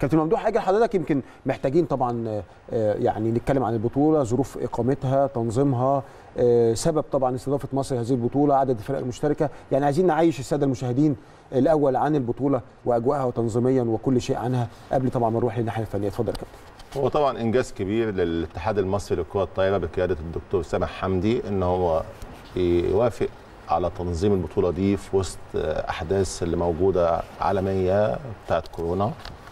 كابتن ممدوح حاجه حضرتك يمكن محتاجين طبعا آه، يعني نتكلم عن البطوله ظروف اقامتها تنظيمها آه، سبب طبعا استضافه مصر هذه البطوله عدد الفرق المشتركه يعني عايزين نعيش الساده المشاهدين الاول عن البطوله واجواءها وتنظيميا وكل شيء عنها قبل طبعا ما نروح للناحيه الفنيه اتفضل يا كابتن هو طبعا انجاز كبير للاتحاد المصري للكره الطايره بقياده الدكتور سامح حمدي ان هو يوافق على تنظيم البطوله دي في وسط احداث اللي موجوده عالميه بتاعت كورونا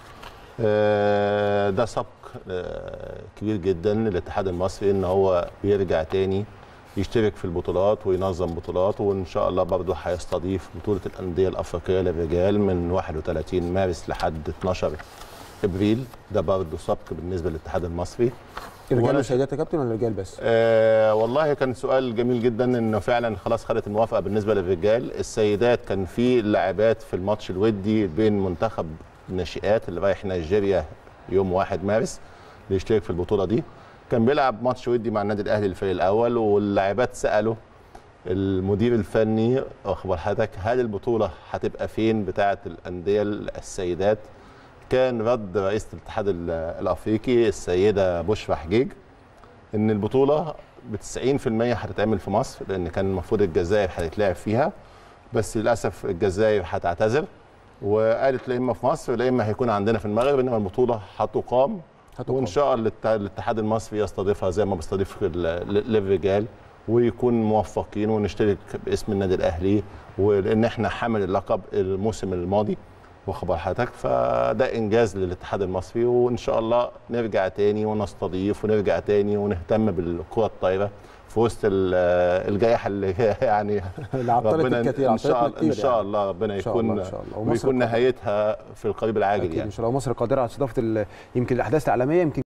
آه، ده سبق آه، كبير جدا للاتحاد المصري ان هو بيرجع تاني يشترك في البطولات وينظم بطولات وان شاء الله برضه هيستضيف بطوله الانديه الافريقيه للرجال من 31 مارس لحد 12 ابريل ده برضه سبق بالنسبه للاتحاد المصري رجال وأنا- وسيدات يا كابتن ولا رجال بس؟ آه والله كان سؤال جميل جدا انه فعلا خلاص خدت الموافقه بالنسبه للرجال السيدات كان في لاعبات في الماتش الودي بين منتخب الناشئات اللي رايح نيجيريا يوم 1 مارس ليشترك في البطوله دي كان بيلعب ماتش ودي مع النادي الاهلي الفريق الاول واللاعبات سالوا المدير الفني اخبر حضرتك هل البطوله هتبقى فين بتاعه الانديه السيدات كان رد رئيسه الاتحاد ال- الافريقي السيده بشرى حجيج ان البطوله ب 90% هتتعمل في مصر لان كان المفروض الجزائر هتتلعب فيها بس للاسف الجزائر هتعتذر وقالت لا اما في مصر لا اما هيكون عندنا في المغرب انما البطوله هتقام هتقام. وان شاء الله الات- الاتحاد المصري يستضيفها زي ما بيستضيف ال- ل- للرجال ويكون موفقين ونشترك باسم النادي الاهلي ولان احنا حامل اللقب الموسم الماضي وخبر حضرتك فده انجاز للاتحاد المصري وان شاء الله نرجع تاني ونستضيف ونرجع تاني ونهتم بالكره الطايره في وسط ال- الجائحه اللي هي يعني اللي عطلت ربنا الكثير ان شاء عطلتنا الله كتير ان شاء يعني. الله ربنا إن شاء يكون الله، إن شاء الله. ومصر ويكون قادرة. نهايتها في القريب العاجل اكيد يعني ان شاء الله مصر قادره على استضافه ال- يمكن الاحداث العالميه يمكن